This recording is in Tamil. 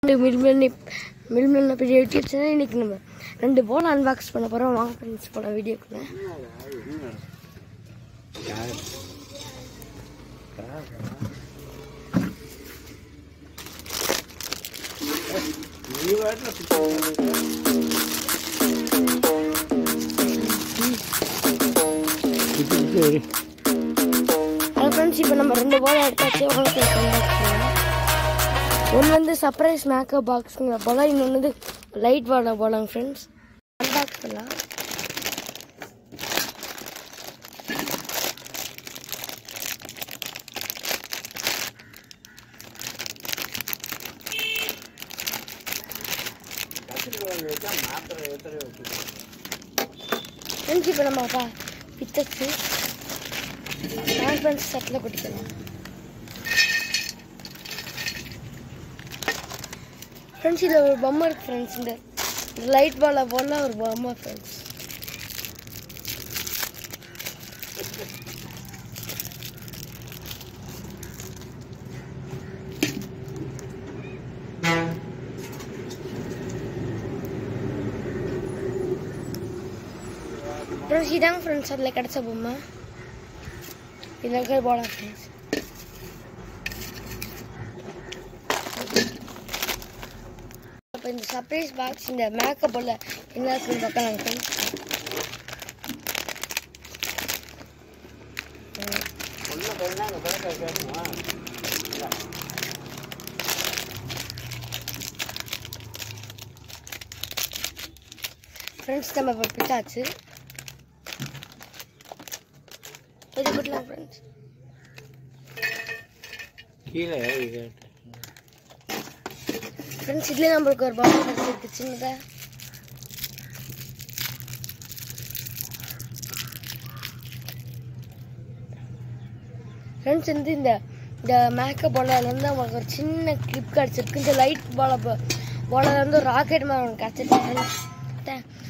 மில்மில் மில்மில் பெரிய யூடியூப் சேனல் இன்னைக்கு நம்ம ரெண்டு போல் அன்பாக்ஸ் பண்ண போகிறோம் வாங்க ஃப்ரெண்ட்ஸ் போன வீடியோக்குள்ள ஹலோ ஃப்ரெண்ட்ஸ் இப்போ நம்ம ரெண்டு போல் எடுத்தாச்சு உங்களுக்கு அன்பாக்ஸ் பண்ணலாம் ஒன்று வந்து சர்ப்ரைஸ் மேக்கப் பாக்ஸுங்கிற போல இன்னொன்று வந்து லைட் வாட போலாங்க ஃப்ரெண்ட்ஸ் அன்பாக்ஸ் பண்ணலாம் ஃப்ரெண்ட்ஸ் இப்போ நம்ம பா பித்தச்சு ஃப்ரெண்ட்ஸ் சட்டில் கொட்டிக்கலாம் ஃப்ரெண்ட்ஸ் இதில் ஒரு பொம்மை இருக்கு ஃப்ரெண்ட்ஸ் இந்த லைட் பாலை போல ஒரு பொம்மை ஃப்ரெண்ட்ஸ் ஃப்ரெண்ட்ஸ் இதாங்க ஃப்ரெண்ட்ஸ் அதில் கிடச்ச பொம்மை இதில் இருக்கிற போலாம் ஃப்ரெண்ட்ஸ் அப்போ இந்த சர்ப்ரைஸ் பாக்ஸ் இந்த மேக்கப் உள்ள என்ன இருக்குன்னு பார்க்கலாம் ஃப்ரெண்ட்ஸ் ஃப்ரெண்ட்ஸ் நம்ம இப்போ பிட்டாச்சு இது போட்டலாம் ஃப்ரெண்ட்ஸ் கீழே இது ஃப்ரெண்ட்ஸ் இதுலேயே நம்மளுக்கு ஒரு பாட்டில் கிடச்சிருக்கு சின்னதாக ஃப்ரெண்ட்ஸ் வந்து இந்த இந்த மேக்கப் பாலில் வந்து நம்மளுக்கு ஒரு சின்ன கிளிப் கிடச்சிருக்கு இந்த லைட் பால பாலில் வந்து ஒரு ராக்கெட் மாதிரி ஒன்று கிடச்சிருக்கு ஃப்ரெண்ட்ஸ்